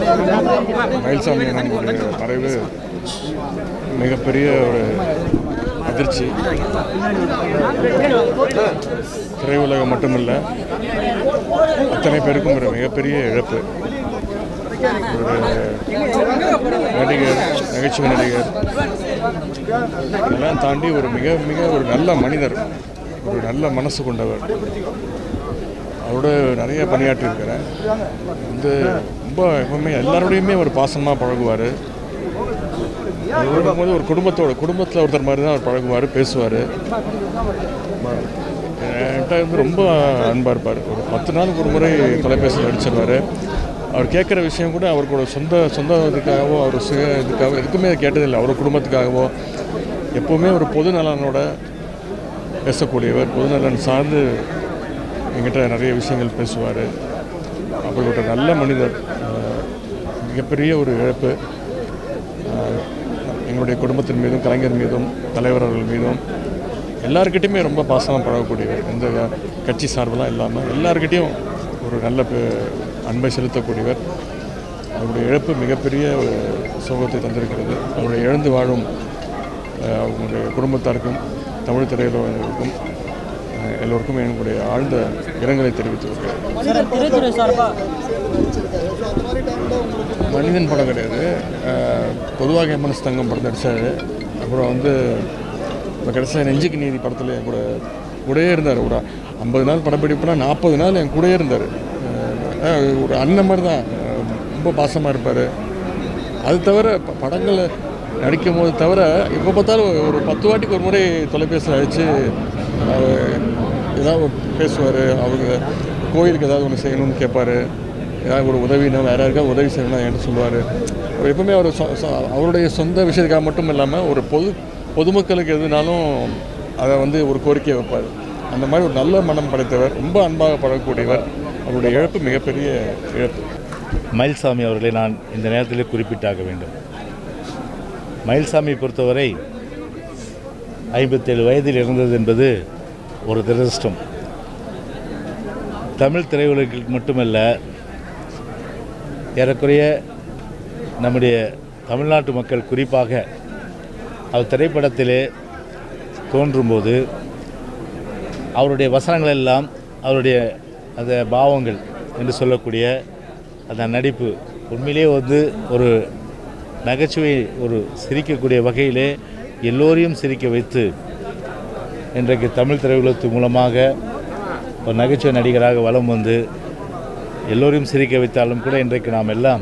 மயில்சாமி அண்ணனுடைய மறைவு மிகப்பெரிய ஒரு அதிர்ச்சி திரையுலகம் மட்டுமில்லை அத்தனை பேருக்கும் ஒரு மிகப்பெரிய இழப்பு ஒரு நடிகர் நகைச்சுவை நடிகர் இதெல்லாம் தாண்டி ஒரு மிக மிக ஒரு நல்ல மனிதர் ஒரு நல்ல மனசு கொண்டவர் அவரோட நிறைய பணியாற்றியிருக்கிறேன் வந்து ரொம்ப எப்பவுமே எல்லாரோடையுமே ஒரு பாசமாக பழகுவார் போது ஒரு குடும்பத்தோட குடும்பத்தில் ஒருத்தர் மாதிரி தான் அவர் பழகுவார் பேசுவார் என்கிட்ட வந்து ரொம்ப அன்பாக இருப்பார் ஒரு பத்து நாளுக்கு ஒரு முறை தொலைபேசியில் அடிச்சிருவார் அவர் கேட்குற விஷயம் கூட அவருக்கோட சொந்த சொந்த இதுக்காகவோ அவர் சுய இதுக்காகவோ எதுக்குமே கேட்டதில்லை அவர் குடும்பத்துக்காகவோ எப்போவுமே ஒரு பொது நலனோட பேசக்கூடியவர் பொதுநலன் சார்ந்து என்கிட்ட நிறைய விஷயங்கள் பேசுவார் அப்படிப்பட்ட நல்ல மனிதர் அஹ், மிகப்பெரிய ஒரு இழப்பு அஹ், எங்களுடைய குடும்பத்தின் மீதும் கலைஞர் மீதும் தலைவர் அவர்கள் மீதும் எல்லாருக்கிட்டையுமே ரொம்ப பாசமாக பழகக்கூடியவர் எந்த கட்சி சார்பெல்லாம் இல்லாமல் எல்லாருக்கிட்டையும் ஒரு நல்ல பே- அன்பை செலுத்தக்கூடியவர் அவருடைய இழப்பு மிகப்பெரிய ஒரு சோகத்தை தந்திருக்கிறது அவருடைய இழந்து வாழும் அஹ், அவங்களுடைய குடும்பத்தாருக்கும் தமிழ் திரையுலகினருக்கும் அஹ், எல்லோருக்கும் என்னுடைய ஆழ்ந்த இரங்கலை தெரிவித்து வருகிறேன் சார் திரைத்துறை சார்பா மனிதன் படம் கிடையாது அஹ், பொதுவாக எம்என்எஸ் தங்கம் படம் நடித்தார் அப்புறம் வந்து இப்போ கடைசியாக நெஞ்சுக்கு நீதி படத்தில் என் கூட கூடயே இருந்தார் ஒரு ஐம்பது நாள் படப்பிடிப்புனா நாற்பது நாள் என் கூடயே இருந்தார் அஹ், ஒரு அண்ணன் மாதிரி தான் அஹ், ரொம்ப பாசமாக இருப்பார் அது தவிர ப- படங்களை நடிக்கும் போது தவிர இப்போ பார்த்தாலும் ஒரு பத்து வாட்டிக்கு ஒரு முறை தொலைபேசியில் அழைச்சு அவர் ஏதாவது பேசுவார் அவங்க கோயிலுக்கு ஏதாவது ஒன்று செய்யணும்னு கேட்பாரு ஏதாவது ஒரு உதவினா வேற யாருக்காவது உதவி செய்யணும்னா என்கிட்ட சொல்லுவார் அவர் எப்பவுமே அவர் சொ- சொ- அவருடைய சொந்த விஷயத்துக்காக மட்டும் இல்லாமல் ஒரு பொது பொதுமக்களுக்கு எதுனாலும் அதை வந்து ஒரு கோரிக்கை வைப்பார் அந்த மாதிரி ஒரு நல்ல மனம் படைத்தவர் ரொம்ப அன்பாக பழகக்கூடியவர் அவருடைய இழப்பு மிகப்பெரிய இழப்பு மயில்சாமி அவர்களை நான் இந்த நேரத்தில் குறிப்பிட்டாக வேண்டும் மயில்சாமி பொறுத்தவரை ஐம்பத்தேழு வயதில் இருந்தது என்பது ஒரு துரதிருஷ்டம் தமிழ் திரையுலகில் மட்டுமல்ல ஏறக்குறைய நம்முடைய தமிழ்நாட்டு மக்கள் குறிப்பாக அவர் திரைப்படத்திலே தோன்றும்போது அவருடைய வசனங்கள் எல்லாம் அவருடைய அந்த பாவங்கள் என்று சொல்லக்கூடிய அந்த நடிப்பு உண்மையிலேயே வந்து ஒரு நகைச்சுவை ஒரு சிரிக்கக்கூடிய வகையிலே எல்லோரையும் சிரிக்க வைத்து இன்றைக்கு தமிழ் திரையுலகத்து மூலமாக ஒரு நகைச்சுவை நடிகராக வலம் வந்து எல்லோரையும் சிரிக்க வைத்தாலும் கூட இன்றைக்கு நாம் எல்லாம்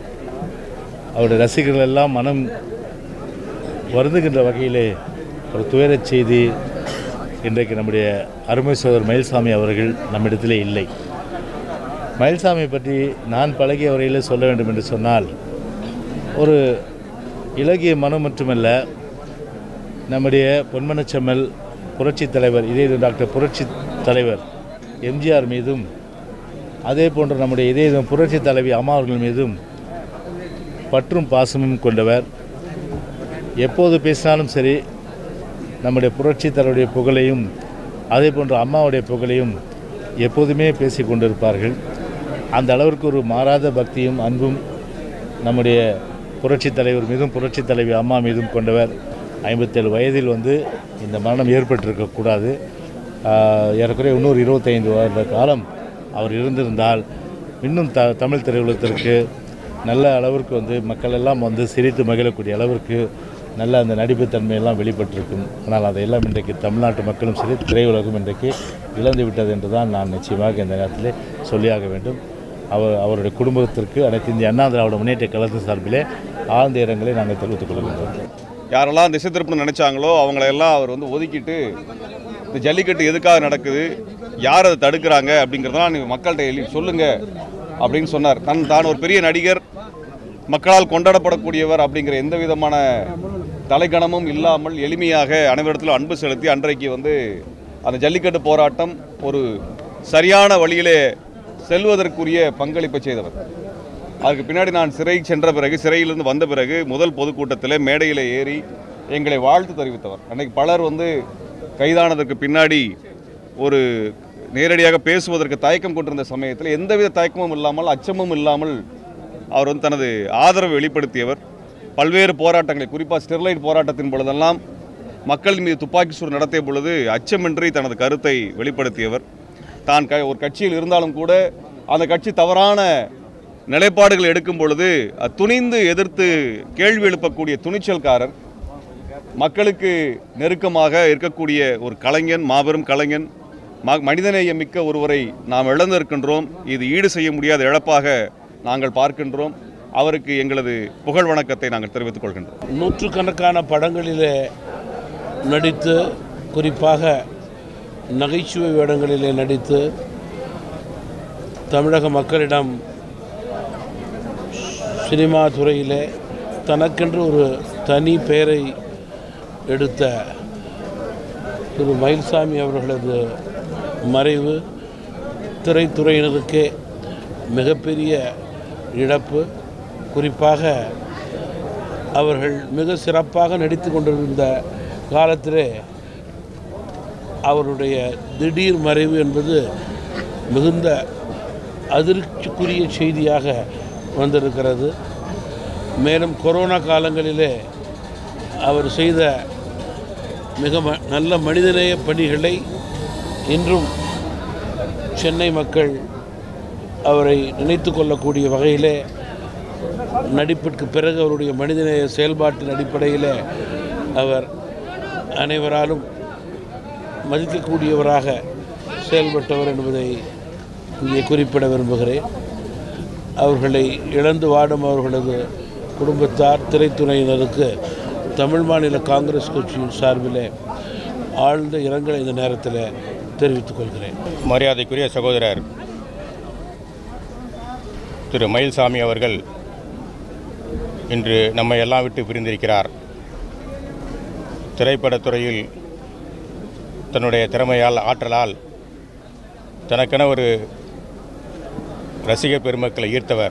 அவருடைய ரசிகர்கள் எல்லாம் மனம் வருந்துகின்ற வகையிலே ஒரு துயரச் செய்தி இன்றைக்கு நம்முடைய அருமை சோதர் மயில்சாமி அவர்கள் நம்மிடத்திலே இல்லை மயில்சாமி பற்றி நான் பழகிய வரையில் சொல்ல வேண்டும் என்று சொன்னால் ஒரு இலகிய மனம் மட்டுமல்ல நம்முடைய பொன்மனச்செம்மல் புரட்சித் தலைவர் இதே இது டாக்டர் புரட்சி தலைவர் எம்ஜிஆர் மீதும் அதே போன்று நம்முடைய இதே இது புரட்சி தலைவி அம்மா அவர்கள் மீதும் பற்றும் பாசமும் கொண்டவர் எப்போது பேசினாலும் சரி நம்முடைய புரட்சி தலைவருடைய புகழையும் அதே போன்று அம்மாவுடைய புகழையும் எப்போதுமே பேசி கொண்டிருப்பார்கள் அந்த அளவிற்கு ஒரு மாறாத பக்தியும் அன்பும் நம்முடைய புரட்சி தலைவர் மீதும் புரட்சி தலைவி அம்மா மீதும் கொண்டவர் ஐம்பத்தேழு வயதில் வந்து இந்த மரணம் ஏற்பட்டிருக்கக்கூடாது ஆஹ், ஏறக்குறைய இன்னொரு இருபத்தைந்து வருட காலம் அவர் இருந்திருந்தால் இன்னும் த தமிழ் திரையுலகத்திற்கு நல்ல அளவிற்கு வந்து மக்கள் எல்லாம் வந்து சிரித்து மகிழக்கூடிய அளவிற்கு நல்ல அந்த நடிப்புத்தன்மையெல்லாம் வெளிப்பட்டிருக்கும் ஆனால் அதையெல்லாம் இன்றைக்கு தமிழ்நாட்டு மக்களும் சரி திரையுலகம் இன்றைக்கு இழந்து விட்டது என்று தான் நான் நிச்சயமாக இந்த நேரத்திலே சொல்லியாக வேண்டும் அவர் அவருடைய குடும்பத்திற்கு அனைத்து இந்திய அண்ணா திராவிட முன்னேற்ற கழகத்தின் சார்பிலே ஆழ்ந்த இரங்கலை நாங்கள் தெரிவித்துக் கொள்கின்றோம் யாரெல்லாம் திசை திருப்பணும்னு நினைச்சாங்களோ அவங்களையெல்லாம் அவர் வந்து ஒதுக்கிட்டு இந்த ஜல்லிக்கட்டு எதுக்காக நடக்குது யார் அதை தடுக்கிறாங்க அப்படிங்கிறதெல்லாம் நீங்கள் மக்கள்கிட்ட எழுதி சொல்லுங்க அப்படின்னு சொன்னார் தன் தான் ஒரு பெரிய நடிகர் மக்களால் கொண்டாடப்படக்கூடியவர் அப்படிங்கிற எந்த விதமான தலைக்கணமும் இல்லாமல் எளிமையாக அனைவரிடத்திலும் அன்பு செலுத்தி அன்றைக்கு வந்து அந்த ஜல்லிக்கட்டு போராட்டம் ஒரு சரியான வழியிலே செல்வதற்குரிய பங்களிப்பை செய்தவர் அதுக்கு பின்னாடி நான் சிறை சென்ற பிறகு சிறையிலிருந்து வந்த பிறகு முதல் பொதுக்கூட்டத்தில் மேடையில் ஏறி எங்களை வாழ்த்து தெரிவித்தவர் அன்னைக்கு பலர் வந்து கைதானதற்கு பின்னாடி ஒரு நேரடியாக பேசுவதற்கு தயக்கம் கொண்டிருந்த சமயத்தில் எந்தவித தயக்கமும் இல்லாமல் அச்சமும் இல்லாமல் அவர் வந்து தனது ஆதரவை வெளிப்படுத்தியவர் பல்வேறு போராட்டங்களை குறிப்பாக ஸ்டெர்லைட் போராட்டத்தின் பொழுதெல்லாம் மக்கள் மீது துப்பாக்கி சூடு நடத்திய பொழுது அச்சமின்றி தனது கருத்தை வெளிப்படுத்தியவர் தான் க ஒரு கட்சியில் இருந்தாலும் கூட அந்த கட்சி தவறான நிலைப்பாடுகள் எடுக்கும் பொழுது அஹ், துணிந்து எதிர்த்து கேள்வி எழுப்பக்கூடிய துணிச்சல்காரர் மக்களுக்கு நெருக்கமாக இருக்கக்கூடிய ஒரு கலைஞன் மாபெரும் கலைஞன் ம- மனிதநேயம் மிக்க ஒருவரை நாம் இழந்திருக்கின்றோம் இது ஈடு செய்ய முடியாத இழப்பாக நாங்கள் பார்க்கின்றோம் அவருக்கு எங்களது புகழ் வணக்கத்தை நாங்கள் தெரிவித்துக் கொள்கின்றோம் நூற்றுக்கணக்கான படங்களிலே நடித்து குறிப்பாக நகைச்சுவை வேடங்களிலே நடித்து தமிழக மக்களிடம் சினிமா துறையிலே தனக்கென்று ஒரு தனி பெயரை எடுத்த திரு மயில்சாமி அவர்களது மறைவு திரைத்துறையினருக்கே மிகப்பெரிய இழப்பு குறிப்பாக அவர்கள் மிக சிறப்பாக நடித்து கொண்டிருந்த காலத்திலே அவருடைய திடீர் மறைவு என்பது மிகுந்த அதிர்ச்சிக்குரிய செய்தியாக வந்திருக்கிறது மேலும் கொரோனா காலங்களிலே அவர் செய்த மிக ம நல்ல மனிதநேய பணிகளை இன்றும் சென்னை மக்கள் அவரை நினைத்து கொள்ளக்கூடிய வகையிலே நடிப்பிற்கு பிறகு அவருடைய மனிதநேய செயல்பாட்டின் அடிப்படையில் அவர் அனைவராலும் மதிக்கக்கூடியவராக செயல்பட்டவர் என்பதை இங்கே குறிப்பிட விரும்புகிறேன் அவர்களை இழந்து வாடும் அவர்களது குடும்பத்தார் திரைத்துறையினருக்கு தமிழ் மாநில காங்கிரஸ் கட்சியின் சார்பில் ஆழ்ந்த இரங்கலை இந்த நேரத்தில் தெரிவித்துக் கொள்கிறேன் மரியாதைக்குரிய சகோதரர் திரு மயில்சாமி அவர்கள் இன்று நம்மை எல்லாம் விட்டு பிரிந்திருக்கிறார் திரைப்படத்துறையில் தன்னுடைய திறமையால் ஆற்றலால் தனக்கென ஒரு ரசிக பெருமக்களை ஈர்த்தவர்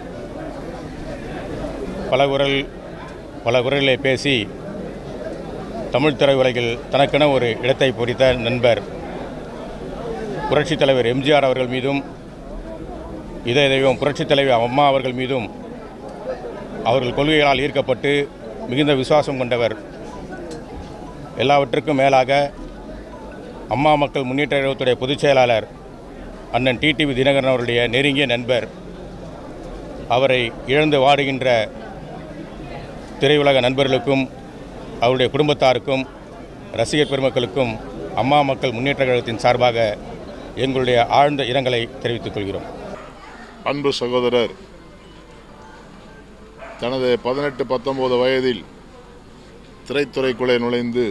பல குரல் பல குரலிலே பேசி தமிழ் திரையுலகில் தனக்கென ஒரு இடத்தை பொறித்த நண்பர் புரட்சித் தலைவர் எம்ஜிஆர் அவர்கள் மீதும் இதய தெய்வம் புரட்சித் தலைவர் அம்மா அவர்கள் மீதும் அவர்கள் கொள்கைகளால் ஈர்க்கப்பட்டு மிகுந்த விசுவாசம் கொண்டவர் எல்லாவற்றுக்கும் மேலாக அம்மா மக்கள் முன்னேற்ற கழகத்துடைய பொதுச் செயலாளர் அண்ணன் டிடிவி தினகரன் அவருடைய நெருங்கிய நண்பர் அவரை இழந்து வாடுகின்ற திரையுலக நண்பர்களுக்கும் அவருடைய குடும்பத்தாருக்கும் ரசிகர் பெருமக்களுக்கும் அம்மா மக்கள் முன்னேற்ற கழகத்தின் சார்பாக எங்களுடைய ஆழ்ந்த இரங்கலை தெரிவித்துக் கொள்கிறோம் அன்பு சகோதரர் தனது பதினெட்டு பத்தொன்பது வயதில் திரைத்துறைக்குள்ளே நுழைந்து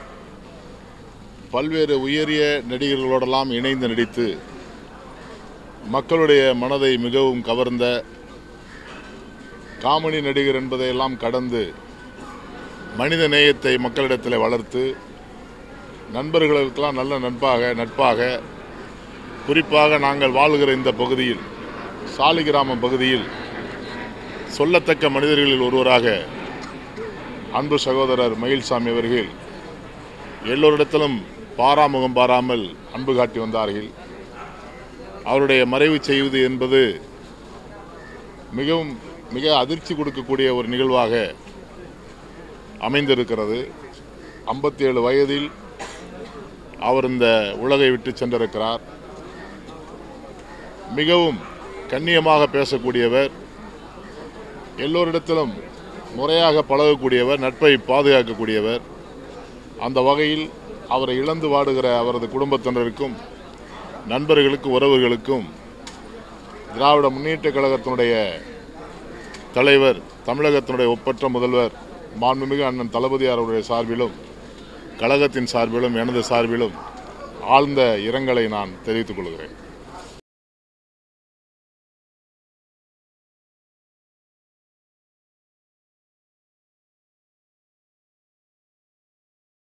பல்வேறு உயரிய நடிகர்களோடெல்லாம் இணைந்து நடித்து மக்களுடைய மனதை மிகவும் கவர்ந்த காமெடி நடிகர் என்பதையெல்லாம் கடந்து மனித நேயத்தை மக்களிடத்தில் வளர்த்து நண்பர்களுக்கெல்லாம் நல்ல நட்பாக நட்பாக குறிப்பாக நாங்கள் வாழுகிற இந்த பகுதியில் சாலிகிராமம் பகுதியில் சொல்லத்தக்க மனிதர்களில் ஒருவராக அன்பு சகோதரர் மயில்சாமி அவர்கள் எல்லோரிடத்திலும் பாராமுகம் பாராமல் அன்பு காட்டி வந்தார்கள் அவருடைய மறைவு செய்வது என்பது மிகவும் மிக அதிர்ச்சி கொடுக்கக்கூடிய ஒரு நிகழ்வாக அமைந்திருக்கிறது ஐம்பத்தி ஏழு வயதில் அவர் இந்த உலகை விட்டு சென்றிருக்கிறார் மிகவும் கண்ணியமாக பேசக்கூடியவர் எல்லோரிடத்திலும் முறையாக பழகக்கூடியவர் நட்பை பாதுகாக்கக்கூடியவர் அந்த வகையில் அவரை இழந்து வாடுகிற அவரது குடும்பத்தினருக்கும் நண்பர்களுக்கும் உறவுகளுக்கும் திராவிட முன்னேற்றக் கழகத்தினுடைய தலைவர் தமிழகத்தினுடைய ஒப்பற்ற முதல்வர் மாண்புமிகு அண்ணன் தளபதியார் அவருடைய சார்பிலும் கழகத்தின் சார்பிலும் எனது சார்பிலும் ஆழ்ந்த இரங்கலை நான் தெரிவித்துக் கொள்கிறேன்